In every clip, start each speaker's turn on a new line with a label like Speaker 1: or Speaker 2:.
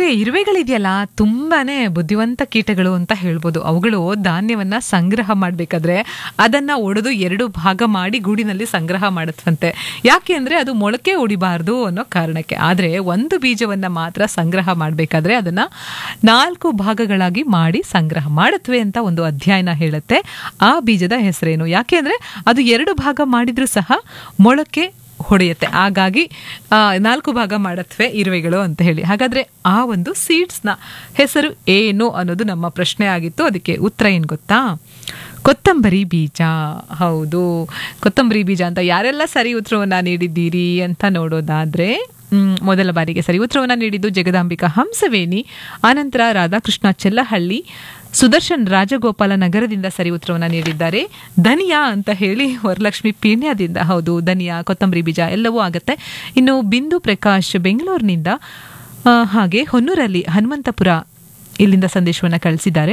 Speaker 1: ಇರುವೆಗಳಿದೆಯಲ್ಲ ತುಂಬಾನೇ ಬುದ್ಧಿವಂತ ಕೀಟಗಳು ಅಂತ ಹೇಳ್ಬೋದು ಅವುಗಳು ಧಾನ್ಯವನ್ನ ಸಂಗ್ರಹ ಮಾಡಬೇಕಾದ್ರೆ ಅದನ್ನ ಒಡೆದು ಎರಡು ಭಾಗ ಮಾಡಿ ಗೂಡಿನಲ್ಲಿ ಸಂಗ್ರಹ ಮಾಡುತ್ತವಂತೆ ಯಾಕೆ ಅಂದ್ರೆ ಅದು ಮೊಳಕೆ ಹೊಡಿಬಾರ್ದು ಅನ್ನೋ ಕಾರಣಕ್ಕೆ ಆದ್ರೆ ಒಂದು ಬೀಜವನ್ನ ಮಾತ್ರ ಸಂಗ್ರಹ ಮಾಡಬೇಕಾದ್ರೆ ಅದನ್ನ ನಾಲ್ಕು ಭಾಗಗಳಾಗಿ ಮಾಡಿ ಸಂಗ್ರಹ ಮಾಡುತ್ತವೆ ಅಂತ ಒಂದು ಅಧ್ಯಯನ ಹೇಳುತ್ತೆ ಆ ಬೀಜದ ಹೆಸರೇನು ಯಾಕೆ ಅಂದ್ರೆ ಅದು ಎರಡು ಭಾಗ ಮಾಡಿದ್ರೂ ಸಹ ಮೊಳಕೆ ಹೊಡೆಯುತ್ತೆ ಹಾಗಾಗಿ ಆ, ನಾಲ್ಕು ಭಾಗ ಮಾಡತ್ವೆ ಇರುವೆಗಳು ಅಂತ ಹೇಳಿ ಹಾಗಾದ್ರೆ ಆ ಒಂದು ಸೀಡ್ಸ್ನ ಹೆಸರು ಏನು ಅನ್ನೋದು ನಮ್ಮ ಪ್ರಶ್ನೆ ಆಗಿತ್ತು ಅದಕ್ಕೆ ಉತ್ತರ ಏನು ಗೊತ್ತಾ ಕೊತ್ತಂಬರಿ ಬೀಜ ಹೌದು ಕೊತ್ತಂಬರಿ ಬೀಜ ಅಂತ ಯಾರೆಲ್ಲ ಸರಿ ಉತ್ತರವನ್ನ ನೀಡಿದ್ದೀರಿ ಅಂತ ನೋಡೋದಾದ್ರೆ ಮ್, ಮೊದಲ ಬಾರಿಗೆ ಸರಿ ಉತ್ತರವನ್ನ ನೀಡಿದ್ದು ಜಗದಾಂಬಿಕಾ ಹಂಸವೇಣಿ ಆನಂತರ ರಾಧಾಕೃಷ್ಣ ಚೆಲ್ಲಹಳ್ಳಿ ಸುದರ್ಶನ್ ರಾಜಗೋಪಾಲ ನಗರದಿಂದ ಸರಿ ಉತ್ತರವನ್ನ ನೀಡಿದ್ದಾರೆ ಧನಿಯಾ ಅಂತ ಹೇಳಿ ವರಲಕ್ಷ್ಮಿ ಪೀಣ್ಯದಿಂದ ಹೌದು ಧನಿಯಾ ಕೊತ್ತಂಬರಿ ಬೀಜ ಎಲ್ಲವೂ ಆಗತ್ತೆ ಇನ್ನು ಬಿಂದು ಪ್ರಕಾಶ್ ಬೆಂಗಳೂರಿನಿಂದ ಆ, ಹಾಗೆ ಹೊನ್ನೂರಲ್ಲಿ ಹನುಮಂತಪುರ ಇಲ್ಲಿಂದ ಸಂದೇಶವನ್ನ ಕಳಿಸಿದ್ದಾರೆ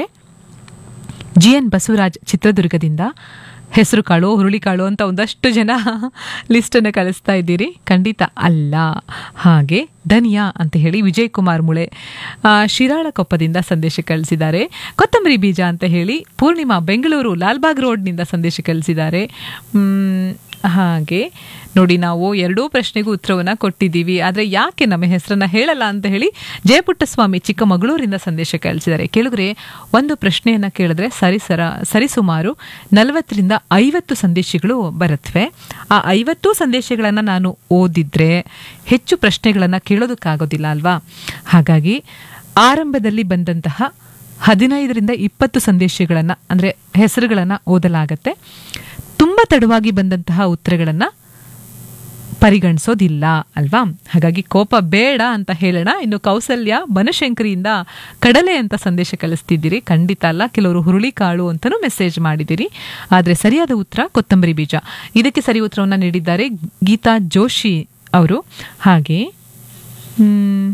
Speaker 1: ಜಿ ಎನ್ ಬಸವರಾಜ್ ಚಿತ್ರದುರ್ಗದಿಂದ ಹೆಸರು ಕಾಳು ಹುರುಳಿಕಾಳು ಅಂತ ಒಂದಷ್ಟು ಜನ ಲಿಸ್ಟನ್ನು ಕಳಿಸ್ತಾ ಇದ್ದೀರಿ ಖಂಡಿತ ಅಲ್ಲ ಹಾಗೆ ಧನಿಯಾ ಅಂತ ಹೇಳಿ ವಿಜಯ್ ಕುಮಾರ್ ಮುಳೆ ಆ, ಶಿರಾಳಕೊಪ್ಪದಿಂದ ಸಂದೇಶ ಕಳಿಸಿದ್ದಾರೆ ಕೊತ್ತಂಬರಿ ಬೀಜ ಅಂತ ಹೇಳಿ ಪೂರ್ಣಿಮಾ ಬೆಂಗಳೂರು ಲಾಲ್ಬಾಗ್ ರೋಡ್ನಿಂದ ಸಂದೇಶ ಕಳಿಸಿದ್ದಾರೆ ಮ್, ಹಾಗೆ ನೋಡಿ ನಾವು ಎರಡೂ ಪ್ರಶ್ನೆಗೂ ಉತ್ತರವನ್ನ ಕೊಟ್ಟಿದ್ದೀವಿ ಆದರೆ ಯಾಕೆ ನಮ್ಮ ಹೆಸರನ್ನ ಹೇಳಲ್ಲ ಅಂತ ಹೇಳಿ ಜಯಪುಟ್ಟಸ್ವಾಮಿ ಚಿಕ್ಕಮಗಳೂರಿಂದ ಸಂದೇಶ ಕಳಿಸಿದ್ದಾರೆ ಕೇಳಿದ್ರೆ ಒಂದು ಪ್ರಶ್ನೆಯನ್ನ ಕೇಳಿದ್ರೆ ಸರಿಸರ ಸರಿಸುಮಾರು ನಲವತ್ತರಿಂದ ಐವತ್ತು ಸಂದೇಶಗಳು ಬರುತ್ತವೆ ಆ ಐವತ್ತು ಸಂದೇಶಗಳನ್ನು ನಾನು ಓದಿದ್ರೆ ಹೆಚ್ಚು ಪ್ರಶ್ನೆಗಳನ್ನು ಕೇಳೋದಕ್ಕಾಗೋದಿಲ್ಲ ಅಲ್ವಾ ಹಾಗಾಗಿ ಆರಂಭದಲ್ಲಿ ಬಂದಂತಹ ಹದಿನೈದರಿಂದ ಇಪ್ಪತ್ತು ಸಂದೇಶಗಳನ್ನು ಅಂದರೆ ಹೆಸರುಗಳನ್ನು ಓದಲಾಗತ್ತೆ ತುಂಬ ತಡವಾಗಿ ಬಂದಂತಹ ಉತ್ತರಗಳನ್ನು ಪರಿಗಣಿಸೋದಿಲ್ಲ ಅಲ್ವಾ ಹಾಗಾಗಿ ಕೋಪ ಬೇಡ ಅಂತ ಹೇಳೋಣ ಇನ್ನು ಕೌಸಲ್ಯ ಬನಶಂಕರಿಯಿಂದ ಕಡಲೆ ಅಂತ ಸಂದೇಶ ಕಳಿಸ್ತಿದ್ದೀರಿ ಖಂಡಿತ ಅಲ್ಲ ಕೆಲವರು ಹುರುಳಿಕಾಳು ಅಂತಲೂ ಮೆಸೇಜ್ ಮಾಡಿದ್ದೀರಿ ಆದರೆ ಸರಿಯಾದ ಉತ್ತರ ಕೊತ್ತಂಬರಿ ಬೀಜ ಇದಕ್ಕೆ ಸರಿ ಉತ್ತರವನ್ನು ನೀಡಿದ್ದಾರೆ ಗೀತಾ ಜೋಶಿ ಅವರು ಹಾಗೆ ಮ್,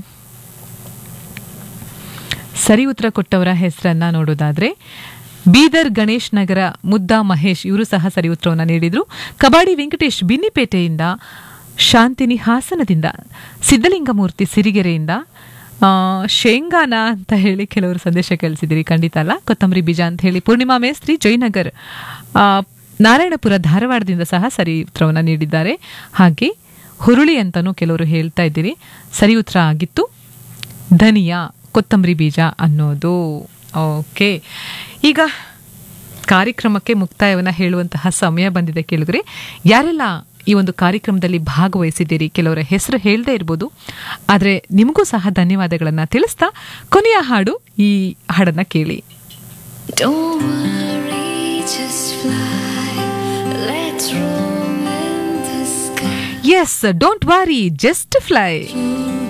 Speaker 1: ಸರಿ ಉತ್ತರ ಕೊಟ್ಟವರ ಹೆಸರನ್ನ ನೋಡೋದಾದ್ರೆ ಬೀದರ್ ಗಣೇಶ್ ನಗರ ಮುದ್ದಾ ಮಹೇಶ್ ಇವರು ಸಹ ಸರಿ ಉತ್ತರವನ್ನು ನೀಡಿದ್ರು ಕಬಾಡಿ ವೆಂಕಟೇಶ್ ಬಿನ್ನಿಪೇಟೆಯಿಂದ ಶಾಂತಿನಿ ಹಾಸನದಿಂದ ಸಿದ್ಧಲಿಂಗಮೂರ್ತಿ ಸಿರಿಗೆರೆಯಿಂದ ಆ, ಶೇಂಗಾನ ಅಂತ ಹೇಳಿ ಕೆಲವರು ಸಂದೇಶ ಕಳಿಸಿದಿರಿ ಖಂಡಿತ ಅಲ್ಲ ಕೊತ್ತಂಬರಿ ಬೀಜ ಅಂತ ಹೇಳಿ ಪೂರ್ಣಿಮಾ ಮೇಸ್ತ್ರಿ ಜಯನಗರ್ ಆ, ನಾರಾಯಣಪುರ ಧಾರವಾಡದಿಂದ ಸಹ ಸರಿ ಉತ್ತರವನ್ನು ನೀಡಿದ್ದಾರೆ ಹಾಗೆ ಹುರುಳಿ ಅಂತಲೂ ಕೆಲವರು ಹೇಳ್ತಾ ಇದ್ದೀರಿ ಸರಿ ಉತ್ತರ ಆಗಿತ್ತು ಧನಿಯಾ ಕೊತ್ತಂಬರಿ ಬೀಜ ಅನ್ನೋದು ಓಕೆ ಈಗ ಕಾರ್ಯಕ್ರಮಕ್ಕೆ ಮುಕ್ತಾಯವನ್ನು ಹೇಳುವಂತಹ ಸಮಯ ಬಂದಿದೆ ಕೇಳಿದ್ರೆ ಯಾರೆಲ್ಲ ಈ ಒಂದು ಕಾರ್ಯಕ್ರಮದಲ್ಲಿ ಭಾಗವಹಿಸಿದ್ದೀರಿ ಕೆಲವರ ಹೆಸರು ಹೇಳದೇ ಇರ್ಬೋದು ಆದರೆ ನಿಮಗೂ ಸಹ ಧನ್ಯವಾದಗಳನ್ನು ತಿಳಿಸ್ತಾ ಕೊನೆಯ ಹಾಡು ಈ ಹಾಡನ್ನು ಕೇಳಿ
Speaker 2: Don't worry, just fly. Let's roam in the sky.
Speaker 1: Yes don't worry just fly
Speaker 2: You